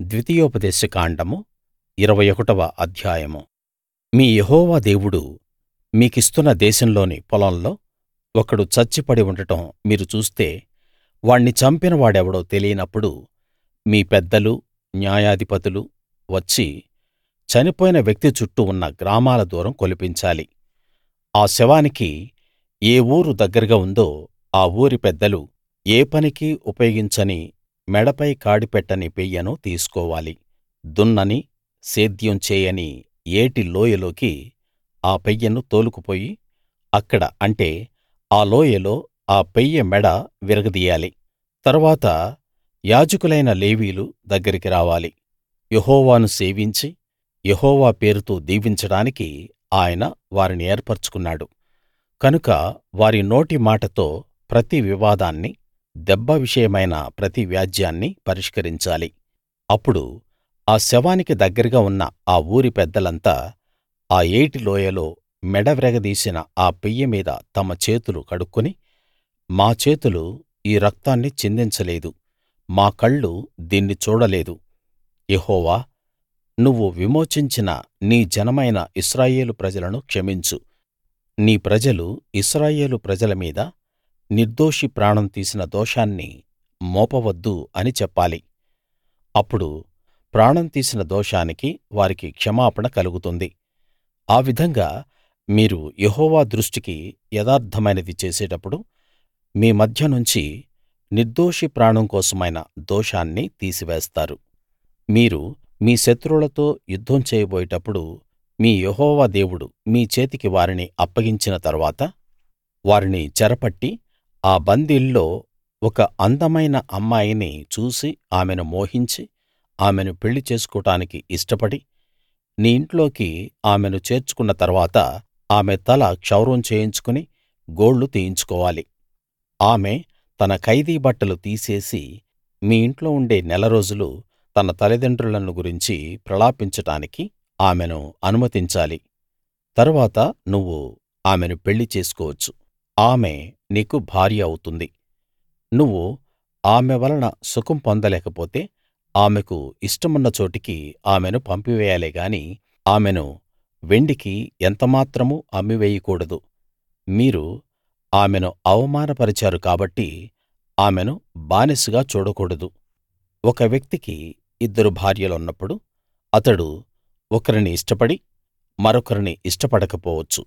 ద్వితీయోపదేశ కాండము ఇరవై ఒకటవ అధ్యాయము మీ యెహోవా దేవుడు మీకిస్తున్న దేశంలోని పొలంలో ఒకడు చచ్చి పడి ఉండడం మీరు చూస్తే వాణ్ణి చంపిన వాడెవడో తెలియనప్పుడు మీ పెద్దలు న్యాయాధిపతులు వచ్చి చనిపోయిన వ్యక్తి చుట్టూ ఉన్న గ్రామాల దూరం కొలిపించాలి ఆ శవానికి ఏ ఊరు దగ్గరగా ఉందో ఆ ఊరి పెద్దలు ఏ పనికీ ఉపయోగించని మెడపై కాడి పెట్టని పెయ్యను తీసుకోవాలి దున్నని సేద్యం చేయని ఏటి లోయలోకి ఆ పెయ్యను తోలుకుపోయి అక్కడ అంటే ఆ లోయలో ఆ పెయ్య మెడ విరగదీయాలి తరువాత యాజకులైన లేవీయులు దగ్గరికి రావాలి యెహోవాను సేవించి యెహోవా పేరుతో దీవించడానికి ఆయన వారిని ఏర్పరచుకున్నాడు కనుక వారి నోటి మాటతో ప్రతి వివాదాన్ని దెబ్బ విషయమైన ప్రతి వ్యాజ్యాన్ని పరిష్కరించాలి అప్పుడు ఆ శవానికి దగ్గరగా ఉన్న ఆ ఊరి పెద్దలంతా ఆ ఏటి లోయలో మెడ విరగదీసిన ఆ పెయ్య మీద తమ చేతులు కడుక్కుని మా చేతులు ఈ రక్తాన్ని చిందించలేదు మా కళ్ళు దీన్ని చూడలేదు యెహోవా నువ్వు విమోచించిన నీ జనమైన ఇశ్రాయేలు ప్రజలను క్షమించు నీ ప్రజలు ఇశ్రాయేలు ప్రజల మీద నిర్దోషి ప్రాణం తీసిన దోషాన్ని మోపవద్దు అని చెప్పాలి అప్పుడు ప్రాణం తీసిన దోషానికి వారికి క్షమాపణ కలుగుతుంది ఆ విధంగా మీరు యెహోవా దృష్టికి యథార్థమైనది చేసేటప్పుడు మీ మధ్య నుంచి నిర్దోషి ప్రాణం కోసమైన దోషాన్ని తీసివేస్తారు మీరు మీ శత్రువులతో యుద్ధం చేయబోయేటప్పుడు మీ యెహోవా దేవుడు మీ చేతికి వారిని అప్పగించిన తరువాత వారిని చెరపట్టి ఆ బందీల్లో ఒక అందమైన అమ్మాయిని చూసి ఆమెను మోహించి ఆమెను పెళ్లి చేసుకోడానికి ఇష్టపడి నీ ఇంట్లోకి ఆమెను చేర్చుకున్న తరువాత ఆమె తల క్షౌరం చేయించుకుని గోళ్లు తీయించుకోవాలి ఆమె తన ఖైదీ బట్టలు తీసేసి మీ ఇంట్లో ఉండే నెల రోజులు తన తల్లిదండ్రులను గురించి ప్రలాపించడానికి ఆమెను అనుమతించాలి తరువాత నువ్వు ఆమెను పెళ్లి చేసుకోవచ్చు ఆమె నీకు భార్య అవుతుంది నువ్వు ఆమె వలన సుఖం పొందలేకపోతే ఆమెకు ఇష్టమున్న చోటికి ఆమెను పంపివేయాలే గాని ఆమెను వెండికి ఎంతమాత్రమూ అమ్మివేయకూడదు మీరు ఆమెను అవమానపరిచారు కాబట్టి ఆమెను బానిసగా చూడకూడదు ఒక వ్యక్తికి ఇద్దరు భార్యలున్నప్పుడు అతడు ఒకరిని ఇష్టపడి మరొకరిని ఇష్టపడకపోవచ్చు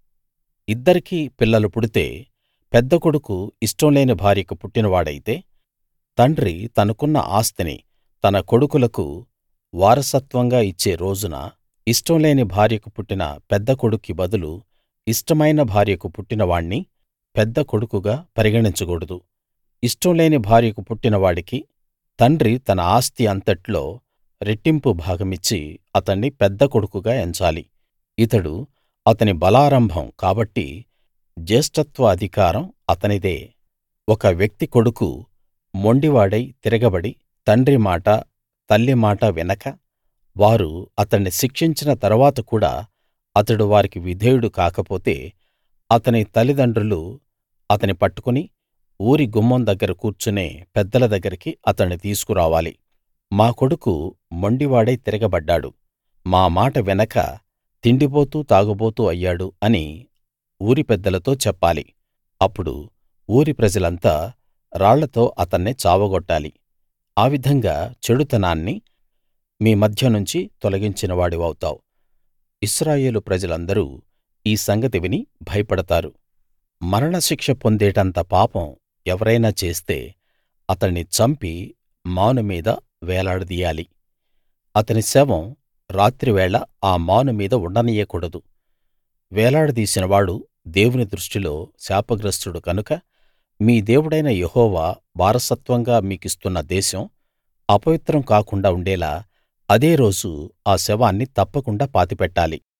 ఇద్దరికీ పిల్లలు పుడితే పెద్ద కొడుకు ఇష్టం లేని భార్యకు పుట్టినవాడైతే తండ్రి తనకున్న ఆస్తిని తన కొడుకులకు వారసత్వంగా ఇచ్చే రోజున ఇష్టం లేని భార్యకు పుట్టిన పెద్ద కొడుక్కి బదులు ఇష్టమైన భార్యకు పుట్టినవాణ్ణి పెద్ద కొడుకుగా పరిగణించకూడదు ఇష్టం లేని భార్యకు పుట్టిన వాడికి తండ్రి తన ఆస్తి అంతట్లో రెట్టింపు భాగమిచ్చి అతణ్ణి పెద్ద కొడుకుగా ఎంచాలి ఇతడు అతని బలారంభం కాబట్టి జ్యేష్ఠత్వ అధికారం అతనిదే ఒక వ్యక్తి కొడుకు మొండివాడై తిరగబడి తండ్రి మాట తల్లి మాట వినక వారు అతణ్ణి శిక్షించిన తరువాత కూడా అతడు వారికి విధేయుడు కాకపోతే అతని తల్లిదండ్రులు అతని పట్టుకుని ఊరి గుమ్మం దగ్గర కూర్చునే పెద్దల దగ్గరికి అతణ్ణి తీసుకురావాలి మా కొడుకు మొండివాడై తిరగబడ్డాడు మా మాట వినక తిండిపోతూ తాగుబోతూ అయ్యాడు అని ఊరి పెద్దలతో చెప్పాలి అప్పుడు ఊరి ప్రజలంతా రాళ్లతో అతన్ని చావగొట్టాలి ఆ విధంగా చెడుతనాన్ని మీ మధ్య నుంచి తొలగించిన వాడివౌతావు ఇశ్రాయేలు ప్రజలందరూ ఈ సంగతి విని భయపడతారు మరణశిక్ష పొందేటంత పాపం ఎవరైనా చేస్తే అతణ్ణి చంపి మాను మీద వేలాడదీయాలి అతని శవం రాత్రివేళ ఆ మాను మీద ఉండనియ్యకూడదు వేలాడదీసిన వాడు దేవుని దృష్టిలో శాపగ్రస్తుడు కనుక మీ దేవుడైన యెహోవా వారసత్వంగా మీకిస్తున్న దేశం అపవిత్రం కాకుండా ఉండేలా అదే రోజు ఆ శవాన్ని తప్పకుండా పాతిపెట్టాలి